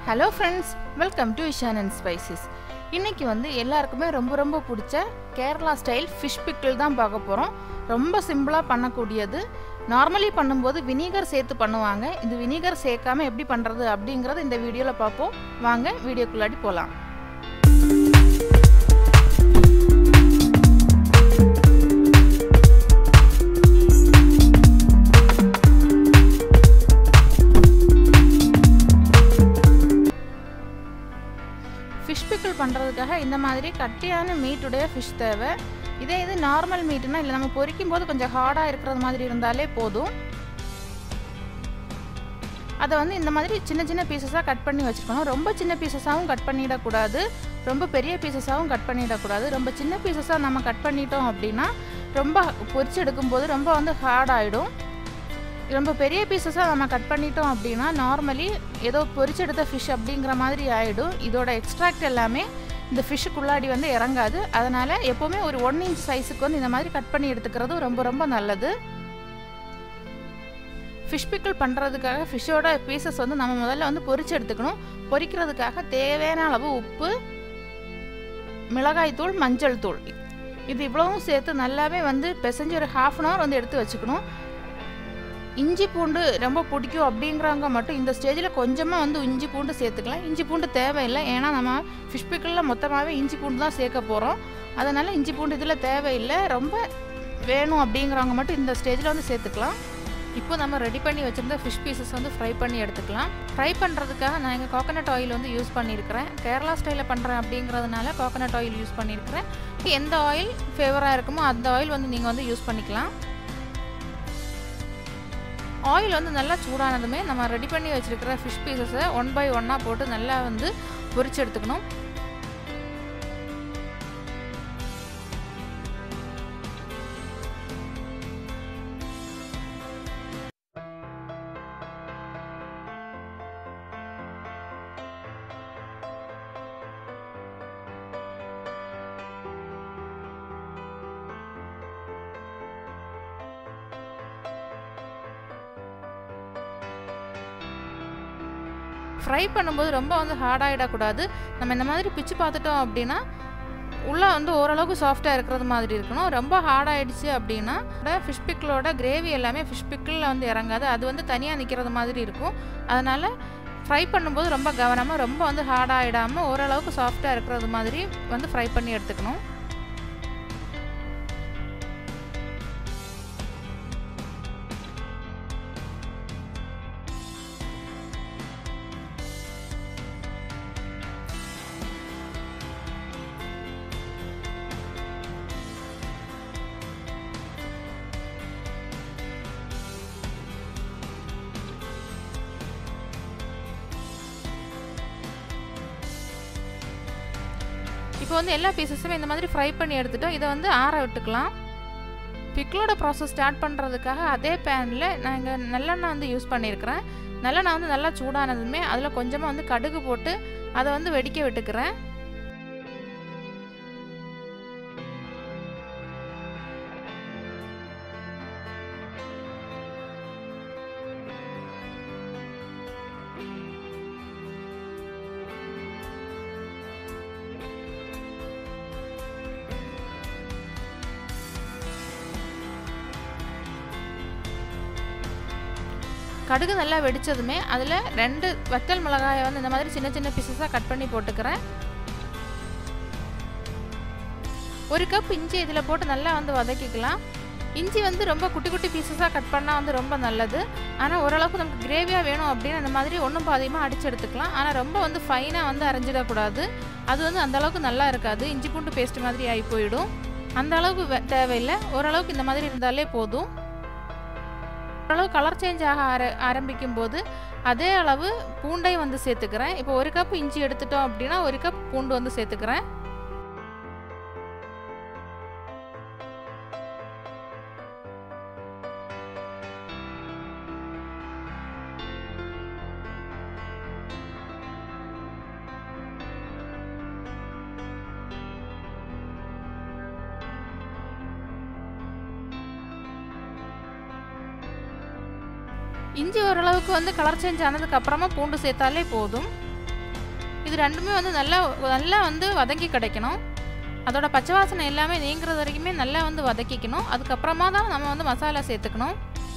hello friends welcome to Ishan and spices இன்றைக்கி வந்து எல்லாருக்குமே ரொம்ப ரொம்ப பிடிச்ச கேரளா ஸ்டைல் ஃபிஷ் பிக்கிள் தான் பார்க்க போகிறோம் ரொம்ப சிம்பிளாக பண்ணக்கூடியது நார்மலி பண்ணும்போது வினிகர் சேர்த்து பண்ணுவாங்க இந்த வினிகர் சேர்க்காம எப்படி பண்ணுறது அப்படிங்கிறது இந்த வீடியோவில் பார்ப்போம் வாங்க வீடியோக்குள்ளாடி போகலாம் ஃபிஷ் பிக்கிள் பண்ணுறதுக்காக இந்த மாதிரி கட்டியான மீட்டுடைய ஃபிஷ் தேவை இதே இது நார்மல் மீட்டுனா இல்லை நம்ம பொரிக்கும் போது கொஞ்சம் ஹார்டாக இருக்கிறது மாதிரி இருந்தாலே போதும் அதை வந்து இந்த மாதிரி சின்ன சின்ன பீசஸாக கட் பண்ணி வச்சுருக்கணும் ரொம்ப சின்ன பீசஸாகவும் கட் பண்ணிடக்கூடாது ரொம்ப பெரிய பீசஸாகவும் கட் பண்ணிடக்கூடாது ரொம்ப சின்ன பீசஸாக நம்ம கட் பண்ணிட்டோம் அப்படின்னா ரொம்ப பொரிச்சு எடுக்கும்போது ரொம்ப வந்து ஹார்ட் ஆகிடும் ரொம்ப பெரிய பீசஸாக நம்ம கட் பண்ணிட்டோம் அப்படின்னா நார்மலி ஏதோ பொரிச்செடுத்த ஃபிஷ் அப்படிங்கிற மாதிரி ஆகிடும் இதோட எக்ஸ்ட்ராக்ட் எல்லாமே இந்த ஃபிஷ்ஷுக்குள்ளாடி வந்து இறங்காது அதனால் எப்போவுமே ஒரு ஒன் இன்ச் சைஸுக்கு வந்து இந்த மாதிரி கட் பண்ணி எடுத்துக்கிறது ரொம்ப ரொம்ப நல்லது ஃபிஷ் பிக்கிள் பண்ணுறதுக்காக ஃபிஷ்ஷோட பீசஸ் வந்து நம்ம முதல்ல வந்து பொரிச்சு எடுத்துக்கணும் பொரிக்கிறதுக்காக தேவையான அளவு உப்பு மிளகாய் தூள் மஞ்சள் தூள் இது இவ்வளவும் சேர்த்து நல்லாவே வந்து பிசைஞ்சு ஒரு ஹாஃப் அன் ஹவர் வந்து எடுத்து வச்சுக்கணும் இஞ்சி பூண்டு ரொம்ப பிடிக்கும் அப்படிங்கிறவங்க மட்டும் இந்த ஸ்டேஜில் கொஞ்சமாக வந்து இஞ்சி பூண்டு சேர்த்துக்கலாம் இஞ்சி பூண்டு தேவையில்லை ஏன்னா நம்ம ஃபிஷ் பிக்கிளில் மொத்தமாகவே இஞ்சி பூண்டு தான் சேர்க்க போகிறோம் அதனால் இஞ்சி பூண்டு இதில் தேவையில்லை ரொம்ப வேணும் அப்படிங்கிறவங்க மட்டும் இந்த ஸ்டேஜில் வந்து சேர்த்துக்கலாம் இப்போ நம்ம ரெடி பண்ணி வச்சுருந்த ஃபிஷ் பீசஸ் வந்து ஃப்ரை பண்ணி எடுத்துக்கலாம் ஃப்ரை பண்ணுறதுக்காக நான் எங்கள் கோகனட் ஆயில் வந்து யூஸ் பண்ணியிருக்கிறேன் கேரளா ஸ்டைலில் பண்ணுறேன் அப்படிங்கிறதுனால கோகனட் ஆயில் யூஸ் பண்ணியிருக்கிறேன் எந்த ஆயில் ஃபேவராக இருக்குமோ அந்த ஆயில் வந்து நீங்கள் வந்து யூஸ் பண்ணிக்கலாம் ஆயில் வந்து நல்லா சூடானதுமே நம்ம ரெடி பண்ணி வச்சுருக்கிற ஃபிஷ் பீசஸை ஒன் பை ஒன்னாக போட்டு நல்லா வந்து பொரிச்சு எடுத்துக்கணும் ஃப்ரை பண்ணும்போது ரொம்ப வந்து ஹார்டாகிடக்கூடாது நம்ம இந்த மாதிரி பிச்சு பார்த்துட்டோம் அப்படின்னா உள்ளே வந்து ஓரளவுக்கு சாஃப்டாக இருக்கிறது மாதிரி இருக்கணும் ரொம்ப ஹார்டாகிடுச்சு அப்படின்னா ஃபிஷ் பிக்கிளோட கிரேவி எல்லாமே ஃபிஷ் பிக்கிளில் வந்து இறங்காது அது வந்து தனியாக நிற்கிறது மாதிரி இருக்கும் அதனால் ஃப்ரை பண்ணும்போது ரொம்ப கவனமாக ரொம்ப வந்து ஹார்டாகிடாமல் ஓரளவுக்கு சாஃப்டாக இருக்கிறது மாதிரி வந்து ஃப்ரை பண்ணி எடுத்துக்கணும் இப்போ வந்து எல்லா பீசஸுமே இந்த மாதிரி ஃப்ரை பண்ணி எடுத்துட்டோம் இதை வந்து ஆற விட்டுக்கலாம் பிக்கிளோட ப்ராசஸ் ஸ்டார்ட் பண்ணுறதுக்காக அதே பேனில் நான் இங்கே நல்லெண்ணெய் வந்து யூஸ் பண்ணியிருக்கிறேன் நல்லெண்ணெய் வந்து நல்லா சூடானதுமே அதில் கொஞ்சமாக வந்து கடுகு போட்டு அதை வந்து வெடிக்க விட்டுக்கிறேன் கடுகு நல்லா வெடித்ததுமே அதில் ரெண்டு வத்தல் மிளகாயை வந்து இந்த மாதிரி சின்ன சின்ன பீசஸாக கட் பண்ணி போட்டுக்கிறேன் ஒரு கப் இஞ்சி இதில் போட்டு நல்லா வந்து வதக்கிக்கலாம் இஞ்சி வந்து ரொம்ப குட்டி குட்டி பீசஸாக கட் பண்ணால் வந்து ரொம்ப நல்லது ஆனால் ஓரளவுக்கு நமக்கு கிரேவியாக வேணும் அப்படின்னு அந்த மாதிரி ஒன்றும் பாதியமாக அடிச்சு எடுத்துக்கலாம் ஆனால் ரொம்ப வந்து ஃபைனாக வந்து அரைஞ்சிடக்கூடாது அது வந்து அந்தளவுக்கு நல்லா இருக்காது இஞ்சி பூண்டு பேஸ்ட் மாதிரி ஆகி போயிடும் அந்த அளவுக்கு தேவையில்லை ஓரளவுக்கு இந்த மாதிரி இருந்தாலே போதும் ஓரளவு கலர் சேஞ்ச் ஆக ஆர ஆரம்பிக்கும் போது அதே அளவு பூண்டை வந்து சேர்த்துக்கிறேன் இப்போ ஒரு கப் இஞ்சி எடுத்துட்டோம் அப்படின்னா ஒரு கப் பூண்டு வந்து சேர்த்துக்கிறேன் இஞ்சி ஓரளவுக்கு வந்து கலர் சேஞ்ச் ஆனதுக்கு அப்புறமா பூண்டு சேர்த்தாலே போதும் இது ரெண்டுமே வந்து நல்லா நல்லா வந்து வதங்கி கிடைக்கணும் அதோட பச்சை வாசனை எல்லாமே நீங்கிறது வரைக்குமே நல்லா வந்து வதக்கிக்கணும் அதுக்கப்புறமா தான் நம்ம வந்து மசாலா சேர்த்துக்கணும்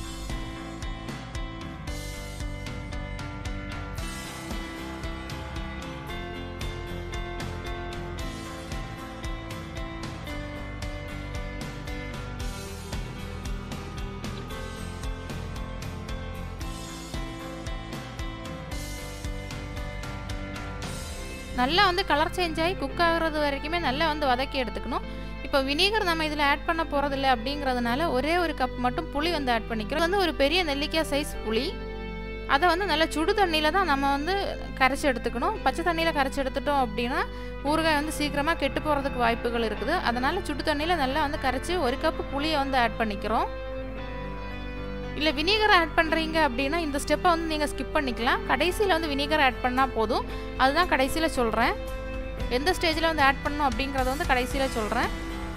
நல்லா வந்து கலர் சேஞ்ச் ஆகி குக் ஆகிறது வரைக்குமே நல்லா வந்து வதக்கி எடுத்துக்கணும் இப்போ வினிகர் நம்ம இதில் ஆட் பண்ண போகிறதில்ல அப்படிங்கிறதுனால ஒரே ஒரு கப் மட்டும் புளி வந்து ஆட் பண்ணிக்கிறோம் வந்து ஒரு பெரிய நெல்லிக்காய் சைஸ் புளி அதை வந்து நல்லா சுடு தண்ணியில் தான் நம்ம வந்து கரைச்சி எடுத்துக்கணும் பச்சை தண்ணியில் கரைச்சி எடுத்துட்டோம் அப்படின்னா ஊறுகாய் வந்து சீக்கிரமாக கெட்டு போகிறதுக்கு வாய்ப்புகள் இருக்குது அதனால் சுடு தண்ணியில் நல்லா வந்து கரைச்சி ஒரு கப்பு புளியை வந்து ஆட் பண்ணிக்கிறோம் இல்லை வினிகர் ஆட் பண்ணுறீங்க அப்படின்னா இந்த ஸ்டெப்பை வந்து நீங்கள் ஸ்கிப் பண்ணிக்கலாம் கடைசியில் வந்து வினிகர் ஆட் பண்ணால் போதும் அதுதான் கடைசியில் சொல்கிறேன் எந்த ஸ்டேஜில் வந்து ஆட் பண்ணணும் அப்படிங்கிறத வந்து கடைசியில் சொல்கிறேன்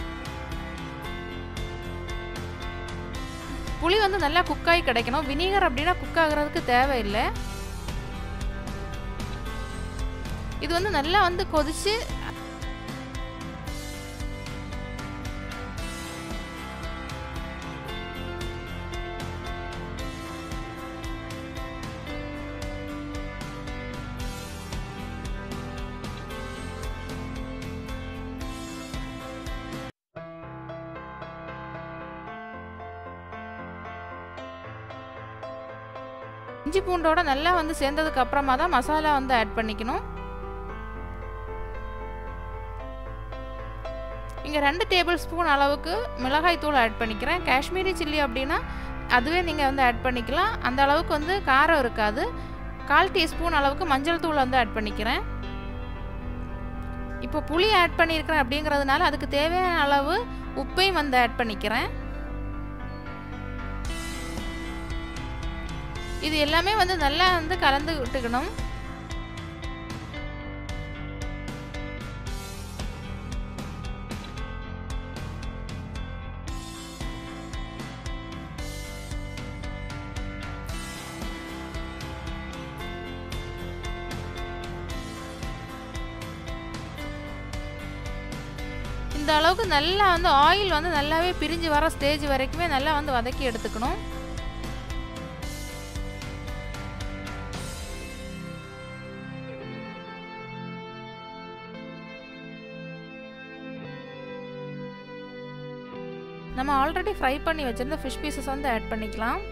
புளி வந்து நல்லா குக்காகி கிடைக்கணும் வினிகர் அப்படின்னா குக் ஆகிறதுக்கு தேவையில்லை இது வந்து நல்லா வந்து கொதிச்சு இஞ்சி பூண்டோட நல்லா வந்து சேர்ந்ததுக்கு அப்புறமா தான் மசாலா வந்து ஆட் பண்ணிக்கணும் இங்கே ரெண்டு டேபிள் ஸ்பூன் அளவுக்கு மிளகாய் தூள் ஆட் பண்ணிக்கிறேன் காஷ்மீரி சில்லி அப்படின்னா அதுவே நீங்கள் வந்து ஆட் பண்ணிக்கலாம் அந்த அளவுக்கு வந்து காரம் இருக்காது கால் டீஸ்பூன் அளவுக்கு மஞ்சள் தூள் வந்து ஆட் பண்ணிக்கிறேன் இப்போ புளி ஆட் பண்ணியிருக்கிறேன் அப்படிங்கிறதுனால அதுக்கு தேவையான அளவு உப்பையும் வந்து ஆட் பண்ணிக்கிறேன் இது எல்லாமே வந்து நல்லா வந்து கலந்து விட்டுக்கணும் இந்த அளவுக்கு நல்லா வந்து ஆயில் வந்து நல்லாவே பிரிஞ்சு வர ஸ்டேஜ் வரைக்குமே நல்லா வந்து வதக்கி எடுத்துக்கணும் நம்ம ஆல்ரெடி ஃப்ரை பண்ணி வச்சுருந்த ஃபிஷ் பீசஸ் வந்து ஆட் பண்ணிக்கலாம்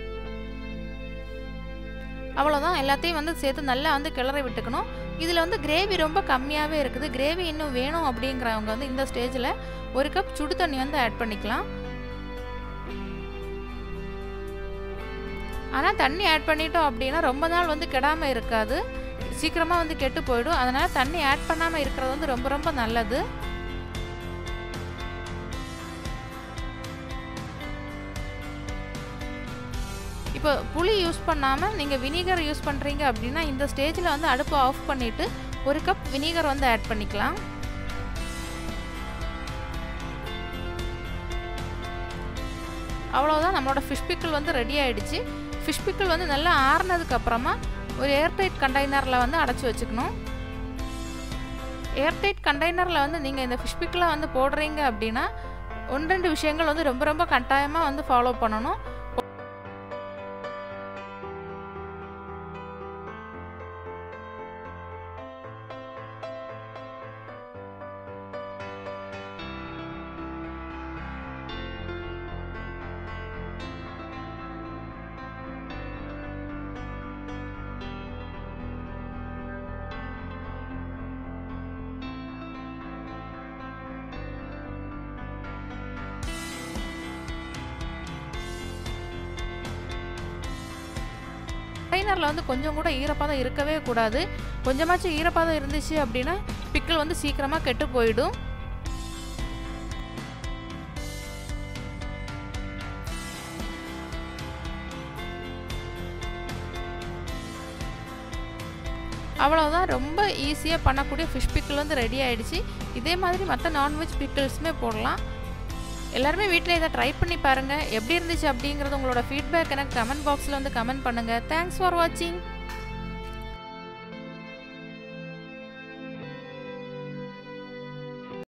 அவ்வளோதான் எல்லாத்தையும் வந்து சேர்த்து நல்லா வந்து கிளறி விட்டுக்கணும் இதில் வந்து கிரேவி ரொம்ப கம்மியாகவே இருக்குது கிரேவி இன்னும் வேணும் அப்படிங்கிறவங்க வந்து இந்த ஸ்டேஜில் ஒரு கப் சுடு தண்ணி வந்து ஆட் பண்ணிக்கலாம் ஆனால் தண்ணி ஆட் பண்ணிட்டோம் அப்படின்னா ரொம்ப நாள் வந்து கெடாமல் இருக்காது சீக்கிரமாக வந்து கெட்டு போயிடும் அதனால் தண்ணி ஆட் பண்ணாமல் இருக்கிறது வந்து ரொம்ப ரொம்ப நல்லது இப்போ புளி யூஸ் பண்ணாமல் நீங்கள் வினிகர் யூஸ் பண்ணுறீங்க அப்படின்னா இந்த ஸ்டேஜில் வந்து அடுப்பு ஆஃப் பண்ணிவிட்டு ஒரு கப் வினிகர் வந்து ஆட் பண்ணிக்கலாம் அவ்வளோதான் நம்மளோட ஃபிஷ் பிக்கிள் வந்து ரெடி ஆகிடுச்சு ஃபிஷ் பிக்கிள் வந்து நல்லா ஆறுனதுக்கு அப்புறமா ஒரு ஏர்டைட் கண்டெய்னரில் வந்து அடைச்சி வச்சுக்கணும் ஏர்டைட் கண்டெய்னரில் வந்து நீங்கள் இந்த ஃபிஷ் பிக்கிளை வந்து போடுறீங்க அப்படின்னா ஒன்று ரெண்டு விஷயங்கள் வந்து ரொம்ப ரொம்ப கட்டாயமாக வந்து ஃபாலோ பண்ணணும் கண்டெய்னரில் வந்து கொஞ்சம் கூட ஈரப்பதம் இருக்கவே கூடாது கொஞ்சமாச்சும் ஈரப்பதம் இருந்துச்சு அப்படின்னா பிக்கிள் வந்து சீக்கிரமாக கெட்டு போயிடும் அவ்வளோதான் ரொம்ப ஈஸியாக பண்ணக்கூடிய ஃபிஷ் பிக்கிள் வந்து ரெடி ஆகிடுச்சு இதே மாதிரி மற்ற நான்வெஜ் பிக்கிள்ஸுமே போடலாம் எல்லாருமே வீட்டில் இதை ட்ரை பண்ணி பாருங்கள் எப்படி இருந்துச்சு அப்படிங்கிறது உங்களோட ஃபீட்பேக் எனக்கு கமெண்ட் பாக்ஸில் வந்து கமெண்ட் பண்ணுங்கள் தேங்க்ஸ் ஃபார் வாட்சிங்